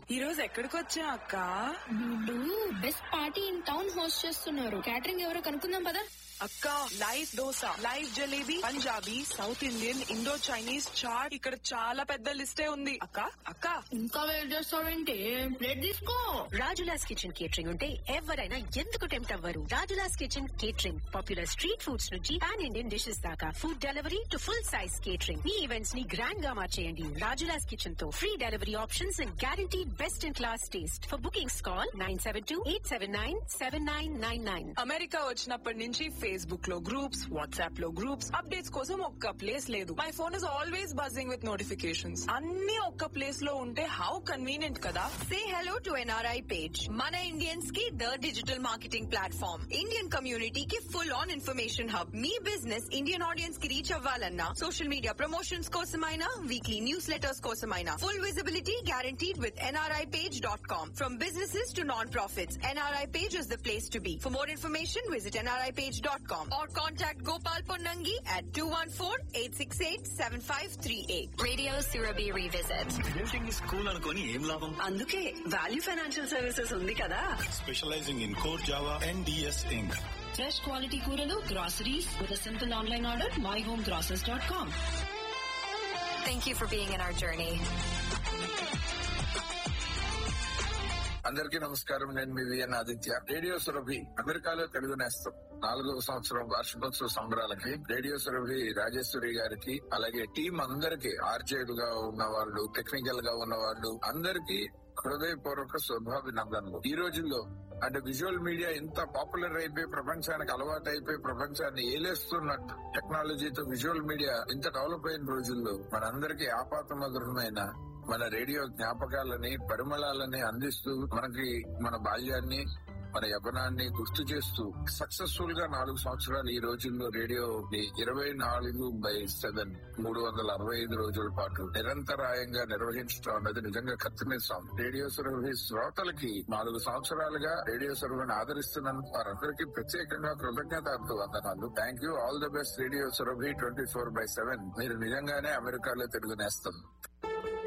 ఈ రోజు ఎక్కడికి వచ్చా అక్క వీళ్ళు best party in town host చేస్తున్నారు క్యాటరింగ్ ఎవరో కనుక్కుందాం పదా అక్క live dosa live jalebi Punjabi south Indian Indo Chinese chaat ఇక్కడ చాలా పెద్ద లిస్టే ఉంది అక్క అక్క ఇంకా వెయిట్ చేస్తావేంటి ప్లేట్ తీసుకో రాజులాస్ కిచెన్ కేటరింగ్ ఉంటే ఎవరైనా ఎందుకు టెంప్ట్ అవ్వరు Rajula's kitchen catering popular street foods నుంచి పాన్ ఇండియన్ డిషెస్ దాకా food delivery to full size catering మీ ఈవెంట్స్ ని గ్రాండ్ గా మార్చేయండి రాజులాస్ కిచెన్ తో free delivery options and guarantee best in class taste for bookings call nine seven two eight seven nine seven nine nine nine America వచ్చినప్పటి నుంచి Facebook లో groups WhatsApp లో groups updates కోసం ఒక్క ప్లేస్ లేదు my phone is always buzzing with notifications అన్ని ఒక్క place లో ఉంటే హౌ కన్వీనియంట్ కదా Say hello to NRI page. Mana Indians की the digital marketing platform. Indian community की full on information hub. Me business Indian audience की reach అవ్వాలన్నా social media promotions కోసమైనా weekly newsletters కోసమైనా full visibility guaranteed with nripage.com. From businesses to non-profits, NRI page is the place to be. For more information, visit nripage.com or contact Gopal Ponnangi at 214-868-7538. Radio Surabhi Revisit. Building school అనుకొని ఏం లాభం అందుకే value financial services ఉంది కదా specializing in core Java and DS Inc. Fresh quality కూరలు groceries with simple online order my home grocers dot com Thank you for being in our journey. అందరికీ నమస్కారం నేను మీ విఎన్ ఆదిత్య రేడియో సురభి అమెరికాలో తెలుగు నేస్తం నాలుగవ సంవత్సరం వార్షికోత్సవ సంబరాలకి రేడియో సురభి రాజేశ్వరి గారికి అలాగే టీం అందరికి ఆర్జేడుగా ఉన్న వాళ్ళు టెక్నికల్ గా ఉన్న వాళ్ళు అందరికీ హృదయపూర్వక శుభాభినందనలు ఈ రోజుల్లో అంటే విజువల్ మీడియా ఎంత పాపులర్ అయిపోయి ప్రపంచానికి అలవాటు అయిపోయి ప్రపంచాన్ని ఏలేస్తున్న టెక్నాలజీతో విజువల్ మీడియా ఇంత డెవలప్ అయిన రోజుల్లో మనందరికీ ఆపాతమధురమైన మన రేడియో జ్ఞాపకాలని పరిమళాలని అందిస్తూ మనకి మన బాల్యాన్ని మన యవ్వనాన్ని గుర్తు చేస్తూ సక్సెస్ఫుల్ గా నాలుగు సంవత్సరాలు ఈ రోజుల్లో రేడియో ఇరవై నాలుగు బై సెవెన్ మూడు వందల అరవై ఐదు రోజుల పాటు నిరంతరాయంగా నిర్వహించడం అన్నది నిజంగా కత్తిమీస్తాం రేడియో సురభి శ్రోతలకి నాలుగు సంవత్సరాలుగా రేడియో సురభిని ఆదరిస్తున్నందుకు వారందరికీ ప్రత్యేకంగా కృతజ్ఞత వందనాలు thank you all the best radio Surabhi twenty four by seven మీరు నిజంగానే అమెరికాలో తెలుగునేస్తుంది